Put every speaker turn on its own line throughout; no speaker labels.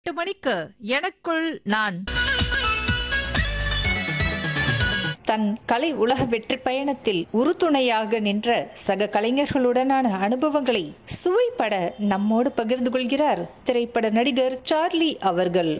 எட்டு மணிக்கு எனக்குள் நான் தன் கலை உலக வெற்றி பயணத்தில் உறுதுணையாக நின்ற சக கலைஞர்களுடனான அனுபவங்களை சுவைப்பட நம்மோடு பகிர்ந்து கொள்கிறார் திரைப்பட நடிகர் சார்லி அவர்கள்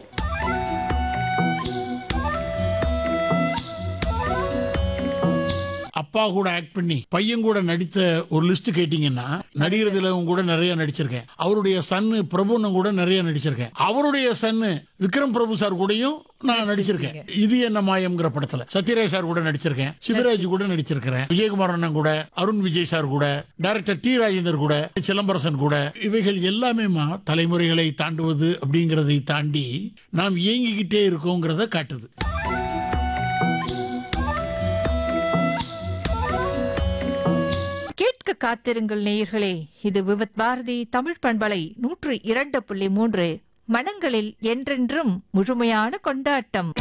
அப்பா கூட ஆக்ட் பண்ணி பையன் கூட நடித்த ஒரு லிஸ்ட் கேட்டீங்கன்னா நடிகர்துல உங்க கூட நிறைய நடிச்சிருக்கேன் அவருடைய சன்னு பிரபுன்னு கூட நிறைய நடிச்சிருக்கேன் அவருடைய சன்னு விக்ரம் பிரபு சார் கூடயும் நான் நடிச்சிருக்கேன் இது என்ன மாயம்ங்கிற படத்துல சத்யராஜ் சார் கூட நடிச்சிருக்கேன் சிவராஜ் கூட நடிச்சிருக்கிறேன் விஜயகுமார் அண்ணன் கூட அருண் விஜய் சார் கூட டைரக்டர் டி ராஜேந்தர் கூட சிலம்பரசன் கூட இவைகள் எல்லாமேமா தலைமுறைகளை தாண்டுவது அப்படிங்கறதை தாண்டி நாம் இயங்கிக்கிட்டே இருக்கோங்கிறத காட்டுது
கேட்க காத்திருங்கள் நேயர்களே இது விவத் பாரதி தமிழ் பண்பலை நூற்று இரண்டு புள்ளி மூன்று மனங்களில் என்றென்றும் முழுமையான கொண்டாட்டம்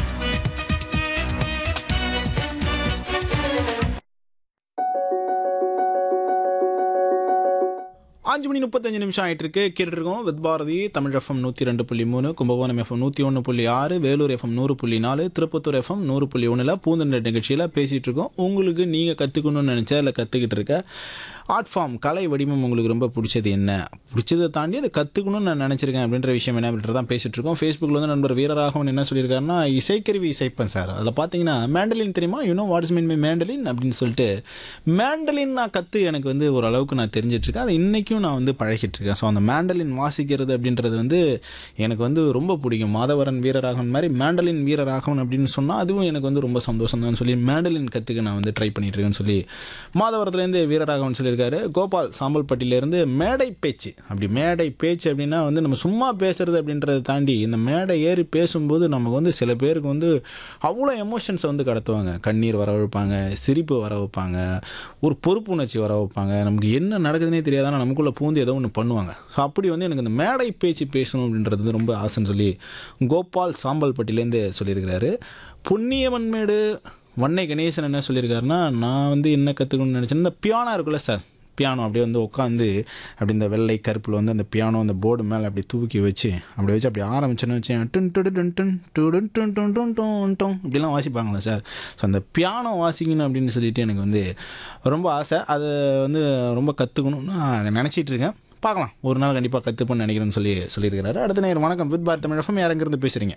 அஞ்சு மணி முப்பத்தஞ்சு நிமிஷம் ஆயிட்டு இருக்கு கேட்டுட்டு இருக்கோம் வித் பாரதி தமிழ் எஃப்எம் நூற்றி ரெண்டு புள்ளி மூணு கும்பகோணம் எஃப்எம் நூற்றி ஒன்று புள்ளி ஆறு வேலூர் எஃப்எம் நூறு புள்ளி நாலு திருப்பத்தூர் எஃப்எம் நூறு புள்ளி ஒன்றில் பூந்தண்டை நிகழ்ச்சியில் பேசிகிட்டு இருக்கோம் உங்களுக்கு நீங்கள் கற்றுக்கணும்னு நினச்சா இல்லை கற்றுக்கிட்டு இருக்க ஆர்ட் ஃபார்ம் கலை வடிவம் உங்களுக்கு ரொம்ப பிடிச்சது என்ன பிடிச்சதை தாண்டி அதை கற்றுக்கணும்னு நான் நினச்சிருக்கேன் அப்படின்ற விஷயம் என்ன அப்படின்றத தான் பேசிகிட்டு இருக்கோம் ஃபேஸ்புக்கில் வந்து நண்பர் வீரராகவன் என்ன சொல்லியிருக்காருன்னா இசைக்கருவி இசைப்பேன் சார் அதில் பார்த்தீங்கன்னா மேண்டலின் தெரியுமா you know what's mean my mandolin அப்படின்னு சொல்லிட்டு மேண்டலின் நான் கற்று எனக்கு வந்து ஓரளவுக்கு நான் தெரிஞ்சிட்ருக்கேன் அதை இன்றைக்கும் நான் வந்து பழகிட்டு இருக்கேன் ஸோ அந்த மேண்டலின் வாசிக்கிறது அப்படின்றது வந்து எனக்கு வந்து ரொம்ப பிடிக்கும் மாதவரன் வீரராகவன் மாதிரி மேண்டலின் வீரராகவன் அப்படின்னு சொன்னால் அதுவும் எனக்கு வந்து ரொம்ப சந்தோஷம் தான் சொல்லி மேண்டலின் கற்றுக்க நான் வந்து ட்ரை பண்ணிட்டு இருக்கேன்னு சொல்லி மாதவரத்துலேருந்து வீரராகவன் சொல்லியிருக்காரு கோபால் சாம்பல்பட்டியிலேருந்து மேடை பேச்சு அப்படி மேடை பேச்சு அப்படின்னா வந்து நம்ம சும்மா பேசுறது அப்படின்றத தாண்டி இந்த மேடை ஏறி பேசும்போது நமக்கு வந்து சில பேருக்கு வந்து அவ்வளோ எமோஷன்ஸை வந்து கடத்துவாங்க கண்ணீர் வர வைப்பாங்க சிரிப்பு வர வைப்பாங்க ஒரு பொறுப்புணர்ச்சி வர வைப்பாங்க நமக்கு என்ன நடக்குதுன்னே தெரியாத ஆனால் நமக்குள்ளே பூந்து ஏதோ ஒன்று பண்ணுவாங்க ஸோ அப்படி வந்து எனக்கு இந்த மேடை பேச்சு பேசணும் அப்படின்றது வந்து ரொம்ப ஆசைன்னு சொல்லி கோபால் சாம்பல்பட்டியிலேருந்து சொல்லியிருக்கிறாரு புண்ணியவன்மேடு வன்னை கணேசன் என்ன சொல்லியிருக்காருன்னா நான் வந்து என்ன கற்றுக்கணும்னு நினச்சேன் இந்த பியானோ இருக்குல்ல சார் பியானோ அப்படியே வந்து உட்காந்து அப்படி இந்த வெள்ளை கருப்பில் வந்து அந்த பியானோ அந்த போர்டு மேலே அப்படி தூக்கி வச்சு அப்படி வச்சு அப்படி ஆரம்பிச்சேன்னு வச்சேன் டுன் டுடு டுன் டுன் டுடுன் டுன் டுன் டுன் டுன் டுன் இப்படிலாம் வாசிப்பாங்களே சார் ஸோ அந்த பியானோ வாசிக்கணும் அப்படின்னு சொல்லிட்டு எனக்கு வந்து ரொம்ப ஆசை அதை வந்து ரொம்ப கற்றுக்கணும்னு நான் நினச்சிட்டு இருக்கேன் பார்க்கலாம் ஒரு நாள் கண்டிப்பாக கற்றுப்பேன்னு நினைக்கிறேன்னு சொல்லி சொல்லியிருக்கிறாரு அடுத்த நேரம் வணக்கம் வித் பாரத் தமிழ் எஃப்எம் யாரங்கிருந்து பேசுகிறீங்க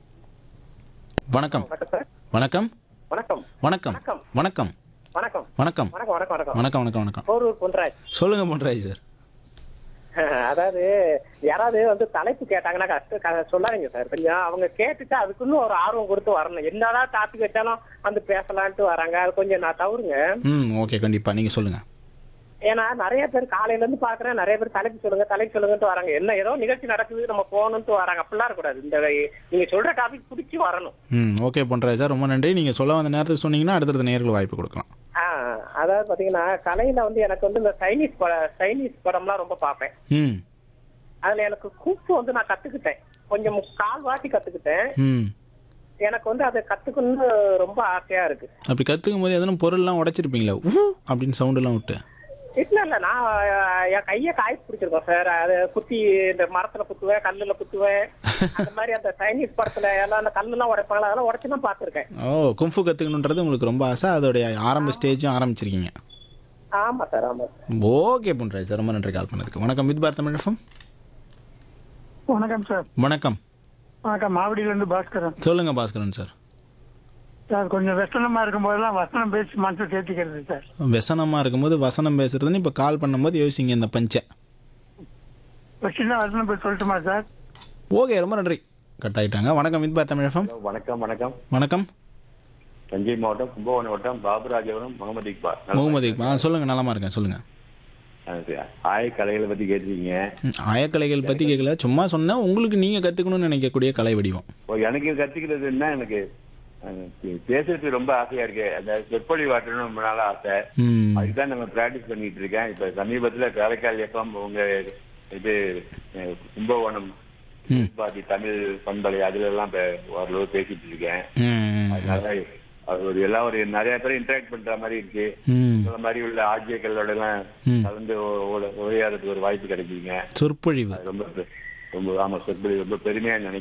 வணக்கம்
வணக்கம் சார்
வணக்கம்
வணக்கம்
வணக்கம் வணக்கம்
வணக்கம்
வணக்கம்
வணக்கம் வணக்கம் வணக்கம்
வணக்கம் வணக்கம் வணக்கம்
போரூர் பொன்ராஜ்
சொல்லுங்க பொன்ராஜ் சார்
அதாவது யாராவது வந்து தலைப்பு கேட்டாங்கன்னா கஷ்ட க- சொல்லாதீங்க சார் கொஞ்சம் அவங்க கேட்டுட்டு அதுக்குன்னு ஒரு ஆர்வம் கொடுத்து வரணும் என்னதான் டாபிக் வச்சாலும் வந்து பேசலான்ட்டு வராங்க அது கொஞ்சம் நான் தவறுங்க
ம் ஓகே கண்டிப்பாக நீங்கள் சொல்லுங்கள்
ஏன்னா நிறைய பேர் காலையில இருந்து பாக்குறேன் நிறைய பேர் தலைப்பு சொல்லுங்க தலைப்பு சொல்லுங்கன்ட்டு வராங்க என்ன ஏதோ நிகழ்ச்சி நடக்குது நம்ம போகணும்ட்டு வராங்க அப்படிலாம் இருக்கக்கூடாது இந்த நீங்க சொல்ற டாபிக் பிடிச்சி வரணும்
ம் ஓகே பொன்ராஜ் சார் ரொம்ப நன்றி நீங்கள் சொல்ல வந்த நேரத்துக்கு சொன்னீங்கன்னா அடுத்தடுத்த நேர்கள் வாய்ப்பு கொடுக்கலாம்
ஆ, அதாவது பாத்தீங்கன்னா கலையில வந்து எனக்கு வந்து இந்த சைனீஸ் பட சைனீஸ் படம்லாம் ரொம்ப பார்ப்பேன்
ம்
அதுல எனக்கு கூப்பு வந்து நான் கத்துக்கிட்டேன் கொஞ்சம் கால்வாசி கத்துக்கிட்டேன்
ம்
எனக்கு வந்து அதை கத்துக்கணும்னு ரொம்ப ஆசையா இருக்கு
அப்படி கற்றுக்கும் போது எதனா பொருள்லாம் உடைச்சிருப்பீங்களா ஊ அப்படின்னு சவுண்டெல்லாம் விட்டு
இல்ல இல்ல நான் அஹ், என் கைய காய் பிடிச்சிருக்கோம் சார் அது குத்தி இந்த மரத்துல குத்துவேன் கல்லுல குத்துவேன் அந்த மாதிரி அந்த சைனீஸ் படத்துல எல்லாம் அந்த கல்லெல்லாம் உடைப்பாங்களா அதெல்லாம் உடைச்சு தான் பாத்துருக்கேன்
ஓ கும்ஃபு கற்றுக்கணுன்றது உங்களுக்கு ரொம்ப ஆசை அதோடைய ஆரம்ப ஸ்டேஜும் ஆரம்பிச்சிருக்கீங்க
ஆமா சார் ஆமா சார்
ஓகே பொன்ராஜ் சார் ரொம்ப நன்றி கால் பண்ணதுக்கு வணக்கம் வித் பாரத் தமிழ் எஃப்எம்
வணக்கம் சார்
வணக்கம்
வணக்கம் மாவடியிலேருந்து பாஸ்கரன்
சொல்லுங்கள் பாஸ்கரன் சார்
சார் கொஞ்சம் வெசனமா இருக்கும்போதெல்லாம் வசனம் பேசி மனசு தேர்த்திக்கிறது சார்
வசனமாக இருக்கும்போது வசனம் பேசுறதுன்னு இப்போ கால் பண்ணும்போது யோசிங்க இந்த பஞ்சை
ஒரு சின்ன வசனம் போய் சொல்லட்டுமா சார்
ஓகே ரொம்ப நன்றி கட் ஆயிட்டாங்க வணக்கம் வித் பாரத் தமிழ் எஃப்எம்
வணக்கம் வணக்கம்
வணக்கம்
தஞ்சை மாவட்டம் கும்பகோணம் மாவட்டம் பாபுராஜபுரம் முகமது இக்பால்
முகமது இக்பால் ஆ சொல்லுங்கள் நலமா இருக்கேன் சொல்லுங்கள்
ஆய கலைகளை பத்தி கேட்டிருக்கீங்க
ம், ஆயக்கலைகள் பற்றி கேட்கல சும்மா சொன்னேன் உங்களுக்கு நீங்கள் கற்றுக்கணும்னு நினைக்கக்கூடிய கலை வடிவம்
இப்போ எனக்கு கத்துக்கிறது என்ன எனக்கு அஹ், பே- பேசுறதுக்கு ரொம்ப ஆசையா இருக்கு அந்த சொற்பொழி வாட்டணும் ரொம்ப நாளா ஆசை
ம்
அதுதான் நம்ம பிராக்டிஸ் பண்ணிட்டு இருக்கேன் இப்ப சமீபத்துல காரைக்கால் எஃப்எம் உங்க இது அஹ், கும்பகோணம்
ம்.
பாதி தமிழ் பண்பலை அதுல எல்லாம் இப்ப ஓரளவு பேசிட்டு இருக்கேன்
ம்
அதனால அது ஒரு எல்லாம் ஒரு நிறைய பேர் இன்டராக்ட் பண்ற மாதிரி இருக்கு
ம்
இந்த மாதிரி உள்ள ஆட்சியர்களோட எல்லாம்
ம்.
கலந்து உ- உ- உரையாடுறதுக்கு ஒரு வாய்ப்பு கிடைக்குங்க
சொற்பொழிவு
அது ரொம்ப பெ- ரொம்ப ஆமா சொற்பொழி ரொம்ப பெருமையா நினைக்கிறேன்